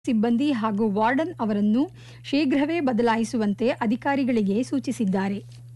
ಸಿಬ್ಬಂದಿ ಹಾಗೂ ವಾರ್ಡನ್ ಅವರನ್ನು ಶೀಘ್ರವೇ ಬದಲಾಯಿಸುವಂತೆ ಅಧಿಕಾರಿಗಳಿಗೆ ಸೂಚಿಸಿದ್ದಾರೆ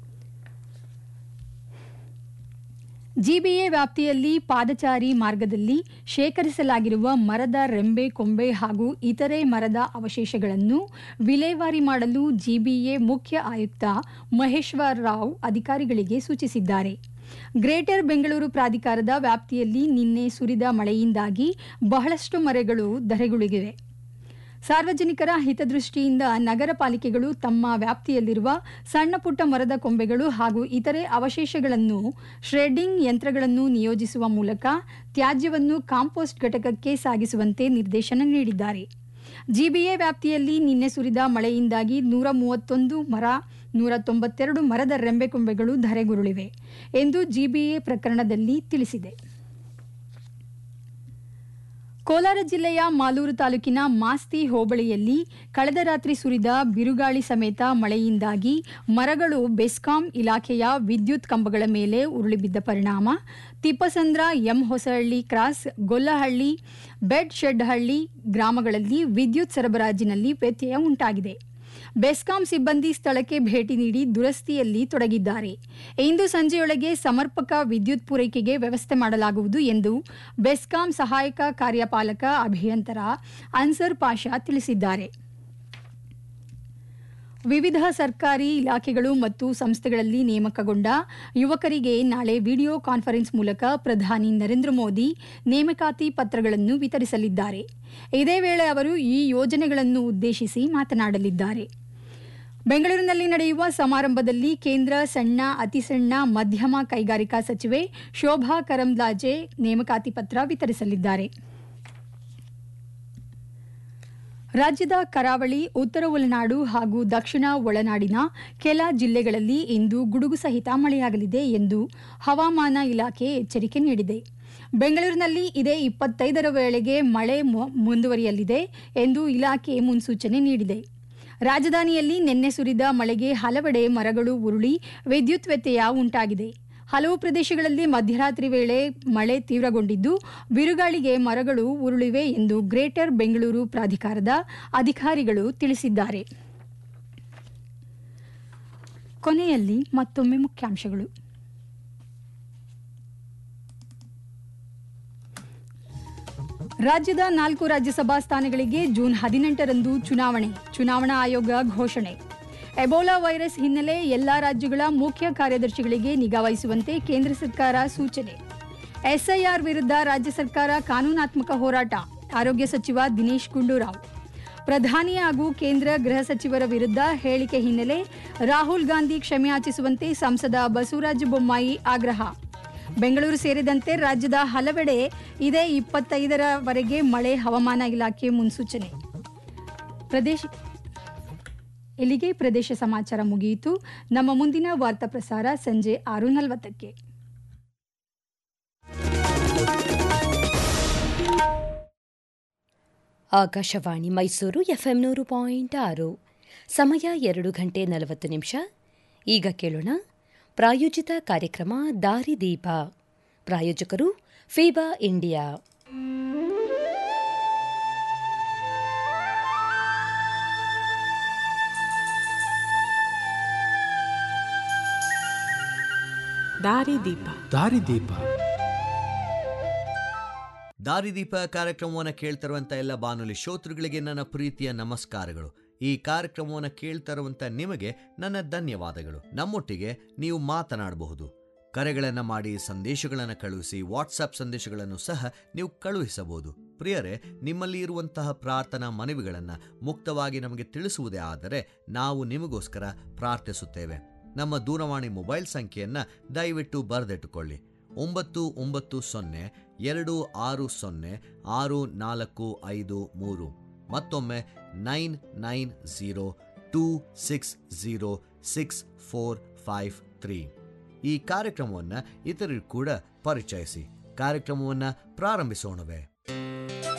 ಜಿಬಿಎ ವ್ಯಾಪ್ತಿಯಲ್ಲಿ ಪಾದಚಾರಿ ಮಾರ್ಗದಲ್ಲಿ ಶೇಖರಿಸಲಾಗಿರುವ ಮರದ ರೆಂಬೆ ಕೊಂಬೆ ಹಾಗೂ ಇತರೆ ಮರದ ಅವಶೇಷಗಳನ್ನು ವಿಲೇವಾರಿ ಮಾಡಲು ಜಿಬಿಎ ಮುಖ್ಯ ಆಯುಕ್ತ ಮಹೇಶ್ವರ್ ರಾವ್ ಅಧಿಕಾರಿಗಳಿಗೆ ಸೂಚಿಸಿದ್ದಾರೆ ಗ್ರೇಟರ್ ಬೆಂಗಳೂರು ಪ್ರಾಧಿಕಾರದ ವ್ಯಾಪ್ತಿಯಲ್ಲಿ ನಿನ್ನೆ ಸುರಿದ ಮಳೆಯಿಂದಾಗಿ ಬಹಳಷ್ಟು ಮರಗಳು ಧರೆಗುಳಿಗಿವೆ ಸಾರ್ವಜನಿಕರ ಹಿತದೃಷ್ಟಿಯಿಂದ ನಗರ ಪಾಲಿಕೆಗಳು ತಮ್ಮ ವ್ಯಾಪ್ತಿಯಲ್ಲಿರುವ ಸಣ್ಣ ಪುಟ್ಟ ಮರದ ಕೊಂಬೆಗಳು ಹಾಗೂ ಇತರೆ ಅವಶೇಷಗಳನ್ನು ಶ್ರೆಡ್ಡಿಂಗ್ ಯಂತ್ರಗಳನ್ನು ನಿಯೋಜಿಸುವ ಮೂಲಕ ತ್ಯಾಜ್ಯವನ್ನು ಕಾಂಪೋಸ್ಟ್ ಘಟಕಕ್ಕೆ ಸಾಗಿಸುವಂತೆ ನಿರ್ದೇಶನ ನೀಡಿದ್ದಾರೆ ಜಿಬಿಎ ವ್ಯಾಪ್ತಿಯಲ್ಲಿ ನಿನ್ನೆ ಸುರಿದ ಮಳೆಯಿಂದಾಗಿ ನೂರ ಮೂವತ್ತೊಂದು ಮರ ನೂರ ತೊಂಬತ್ತೆರಡು ಮರದ ರೆಂಬೆಕೊಂಬೆಗಳು ಧರೆಗುರುಳಿವೆ ಎಂದು ಜಿಬಿಎ ಪ್ರಕರಣದಲ್ಲಿ ತಿಳಿಸಿದೆ ಕೋಲಾರ ಜಿಲ್ಲೆಯ ಮಾಲೂರು ತಾಲೂಕಿನ ಮಾಸ್ತಿ ಹೋಬಳಿಯಲ್ಲಿ ಕಳೆದ ರಾತ್ರಿ ಸುರಿದ ಬಿರುಗಾಳಿ ಸಮೇತ ಮಳೆಯಿಂದಾಗಿ ಮರಗಳು ಬೆಸ್ಕಾಂ ಇಲಾಖೆಯ ವಿದ್ಯುತ್ ಕಂಬಗಳ ಮೇಲೆ ಉರುಳಿಬಿದ್ದ ಪರಿಣಾಮ ತಿಪ್ಪಸಂದ್ರ ಎಂ ಹೊಸಹಳ್ಳಿ ಕ್ರಾಸ್ ಗೊಲ್ಲಹಳ್ಳಿ ಬೆಡ್ ಶೆಡ್ಹಳ್ಳಿ ಗ್ರಾಮಗಳಲ್ಲಿ ವಿದ್ಯುತ್ ಸರಬರಾಜಿನಲ್ಲಿ ವ್ಯತ್ಯಯ ಉಂಟಾಗಿದೆ ಬೆಸ್ಕಾಂ ಸಿಬ್ಬಂದಿ ಸ್ಥಳಕ್ಕೆ ಭೇಟಿ ನೀಡಿ ದುರಸ್ತಿಯಲ್ಲಿ ತೊಡಗಿದ್ದಾರೆ ಇಂದು ಸಂಜೆಯೊಳಗೆ ಸಮರ್ಪಕ ವಿದ್ಯುತ್ ಪೂರೈಕೆಗೆ ವ್ಯವಸ್ಥೆ ಮಾಡಲಾಗುವುದು ಎಂದು ಬೆಸ್ಕಾಂ ಸಹಾಯಕ ಕಾರ್ಯಪಾಲಕ ಅಭಿಯಂತರ ಅನ್ಸರ್ ಪಾಷಾ ತಿಳಿಸಿದ್ದಾರೆ ವಿವಿಧ ಸರ್ಕಾರಿ ಇಲಾಖೆಗಳು ಮತ್ತು ಸಂಸ್ಥೆಗಳಲ್ಲಿ ನೇಮಕಗೊಂಡ ಯುವಕರಿಗೆ ನಾಳೆ ವಿಡಿಯೋ ಕಾನ್ಫರೆನ್ಸ್ ಮೂಲಕ ಪ್ರಧಾನಿ ನರೇಂದ್ರ ಮೋದಿ ನೇಮಕಾತಿ ಪತ್ರಗಳನ್ನು ವಿತರಿಸಲಿದ್ದಾರೆ ಇದೇ ವೇಳೆ ಅವರು ಈ ಯೋಜನೆಗಳನ್ನು ಉದ್ದೇಶಿಸಿ ಮಾತನಾಡಲಿದ್ದಾರೆ ಬೆಂಗಳೂರಿನಲ್ಲಿ ನಡೆಯುವ ಸಮಾರಂಭದಲ್ಲಿ ಕೇಂದ್ರ ಸಣ್ಣ ಅತಿಸಣ್ಣ ಮಧ್ಯಮ ಕೈಗಾರಿಕಾ ಸಚಿವೆ ಶೋಭಾ ಕರಂದ್ಲಾಜೆ ನೇಮಕಾತಿ ಪತ್ರ ವಿತರಿಸಲಿದ್ದಾರೆ ರಾಜ್ಯದ ಕರಾವಳಿ ಉತ್ತರ ಒಳನಾಡು ಹಾಗೂ ದಕ್ಷಿಣ ಒಳನಾಡಿನ ಕೆಲ ಜಿಲ್ಲೆಗಳಲ್ಲಿ ಇಂದು ಗುಡುಗು ಸಹಿತ ಮಳೆಯಾಗಲಿದೆ ಎಂದು ಹವಾಮಾನ ಇಲಾಖೆ ಎಚ್ಚರಿಕೆ ನೀಡಿದೆ ಬೆಂಗಳೂರಿನಲ್ಲಿ ಇದೇ ಇಪ್ಪತ್ತೈದರ ವೇಳೆಗೆ ಮಳೆ ಮುಂದುವರಿಯಲಿದೆ ಎಂದು ಇಲಾಖೆ ಮುನ್ಸೂಚನೆ ನೀಡಿದೆ ರಾಜಧಾನಿಯಲ್ಲಿ ನಿನ್ನೆ ಸುರಿದ ಮಳೆಗೆ ಹಲವೆಡೆ ಮರಗಳು ಉರುಳಿ ವಿದ್ಯುತ್ ವ್ಯತ್ಯಯ ಉಂಟಾಗಿದೆ ಹಲವು ಪ್ರದೇಶಗಳಲ್ಲಿ ಮಧ್ಯರಾತ್ರಿ ವೇಳೆ ಮಳೆ ತೀವ್ರಗೊಂಡಿದ್ದು ಬಿರುಗಾಳಿಗೆ ಮರಗಳು ಉರುಳಿವೆ ಎಂದು ಗ್ರೇಟರ್ ಬೆಂಗಳೂರು ಪ್ರಾಧಿಕಾರದ ಅಧಿಕಾರಿಗಳು ತಿಳಿಸಿದ್ದಾರೆ ಕೊನೆಯಲ್ಲಿ ಮತ್ತೊಮ್ಮೆ ಮುಖ್ಯಾಂಶಗಳು ರಾಜ್ಯದ ನಾಲ್ಕು ರಾಜ್ಯಸಭಾ ಸ್ಥಾನಗಳಿಗೆ ಜೂನ್ ಹದಿನೆಂಟರಂದು ಚುನಾವಣೆ ಚುನಾವಣಾ ಆಯೋಗ ಘೋಷಣೆ ಎಬೋಲಾ ವೈರಸ್ ಹಿನ್ನೆಲೆ ಎಲ್ಲಾ ರಾಜ್ಯಗಳ ಮುಖ್ಯ ಕಾರ್ಯದರ್ಶಿಗಳಿಗೆ ನಿಗಾ ವಹಿಸುವಂತೆ ಕೇಂದ್ರ ಸರ್ಕಾರ ಸೂಚನೆ ಎಸ್ಐಆರ್ ವಿರುದ್ಧ ರಾಜ್ಯ ಸರ್ಕಾರ ಕಾನೂನಾತ್ಮಕ ಹೋರಾಟ ಆರೋಗ್ಯ ಸಚಿವ ದಿನೇಶ್ ಗುಂಡೂರಾವ್ ಪ್ರಧಾನಿ ಹಾಗೂ ಕೇಂದ್ರ ಗೃಹ ಸಚಿವರ ವಿರುದ್ಧ ಹೇಳಿಕೆ ಹಿನ್ನೆಲೆ ರಾಹುಲ್ ಗಾಂಧಿ ಕ್ಷಮೆಯಾಚಿಸುವಂತೆ ಸಂಸದ ಬಸವರಾಜ ಬೊಮ್ಮಾಯಿ ಆಗ್ರಹ ಬೆಂಗಳೂರು ಸೇರಿದಂತೆ ರಾಜ್ಯದ ಹಲವೆಡೆ ಇದೇ ಇಪ್ಪತ್ತೈದರವರೆಗೆ ಮಳೆ ಹವಾಮಾನ ಇಲಾಖೆ ಮುನ್ಸೂಚನೆ ಪ್ರದೇಶ ಇಲ್ಲಿಗೆ ಪ್ರದೇಶ ಸಮಾಚಾರ ಮುಗಿಯಿತು ನಮ್ಮ ಮುಂದಿನ ವಾರ್ತಾ ಪ್ರಸಾರ ಸಂಜೆ ಆರು ನಲವತ್ತಕ್ಕೆ ಆಕಾಶವಾಣಿ ಮೈಸೂರು ಎಫ್ಎಂ ನೂರು ಪಾಯಿಂಟ್ ಆರು ಸಮಯ ಎರಡು ಗಂಟೆ ನಲವತ್ತು ನಿಮಿಷ ಈಗ ಕೇಳೋಣ ಪ್ರಾಯೋಜಿತ ಕಾರ್ಯಕ್ರಮ ದಾರಿದೀಪ ಪ್ರಾಯೋಜಕರು ಫೀಬಾ ಇಂಡಿಯಾ ದಾರಿದೀಪ ದಾರಿದೀಪ ದಾರಿದೀಪ ಕಾರ್ಯಕ್ರಮವನ್ನು ಕೇಳ್ತಿರುವಂಥ ಎಲ್ಲ ಬಾನುಲಿ ಶ್ರೋತೃಗಳಿಗೆ ನನ್ನ ಪ್ರೀತಿಯ ನಮಸ್ಕಾರಗಳು ಈ ಕಾರ್ಯಕ್ರಮವನ್ನು ಕೇಳ್ತಾ ಇರುವಂಥ ನಿಮಗೆ ನನ್ನ ಧನ್ಯವಾದಗಳು ನಮ್ಮೊಟ್ಟಿಗೆ ನೀವು ಮಾತನಾಡಬಹುದು ಕರೆಗಳನ್ನು ಮಾಡಿ ಸಂದೇಶಗಳನ್ನು ಕಳುಹಿಸಿ ವಾಟ್ಸಪ್ ಸಂದೇಶಗಳನ್ನು ಸಹ ನೀವು ಕಳುಹಿಸಬಹುದು ಪ್ರಿಯರೇ ನಿಮ್ಮಲ್ಲಿ ಇರುವಂತಹ ಪ್ರಾರ್ಥನಾ ಮನವಿಗಳನ್ನು ಮುಕ್ತವಾಗಿ ನಮಗೆ ತಿಳಿಸುವುದೇ ಆದರೆ ನಾವು ನಿಮಗೋಸ್ಕರ ಪ್ರಾರ್ಥಿಸುತ್ತೇವೆ ನಮ್ಮ ದೂರವಾಣಿ ಮೊಬೈಲ್ ಸಂಖ್ಯೆಯನ್ನು ದಯವಿಟ್ಟು ಬರೆದಿಟ್ಟುಕೊಳ್ಳಿ ಒಂಬತ್ತು ಒಂಬತ್ತು ಸೊನ್ನೆ ಎರಡು ಆರು ಸೊನ್ನೆ ಆರು ನಾಲ್ಕು ಐದು ಮೂರು ಮತ್ತೊಮ್ಮೆ nine nine zero two six zero six four five three ಈ ಕಾರ್ಯಕ್ರಮವನ್ನು ಇತರರಿಗೂ ಕೂಡ ಪರಿಚಯಿಸಿ ಕಾರ್ಯಕ್ರಮವನ್ನು ಪ್ರಾರಂಭಿಸೋಣವೇ